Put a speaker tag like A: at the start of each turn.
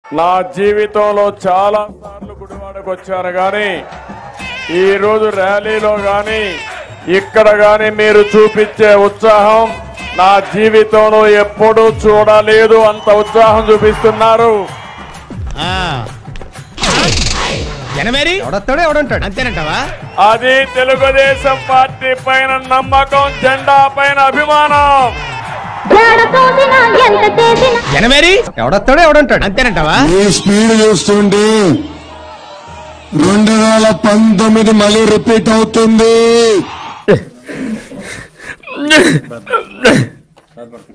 A: నా జీవితంలో చాలా సార్లు గుడివాడకు వచ్చాను కానీ ఈ రోజు ర్యాలీలో కానీ ఇక్కడ కానీ మీరు చూపించే ఉత్సాహం నా జీవితంలో ఎప్పుడూ చూడలేదు అంత ఉత్సాహం చూపిస్తున్నారు
B: ఆ. జనమేరి
C: ఎవడొస్తాడో ఎవడంటాడు
B: అంతేనంటావా
A: అది తెలుగుదేశం పార్టీ పైన నమ్మకం జెండా పైన అభిమానం
D: జాడ తోసినా ఎంత చేసినా
B: జనమేరి
C: ఎవడొస్తాడో ఎవడంటాడు
B: అంతేనంటావా
E: ఈ స్పీడ్ చూస్తుంటే రెండు వేల పంతొమ్మిది మళ్ళీ రిపీట్ అవుతుంది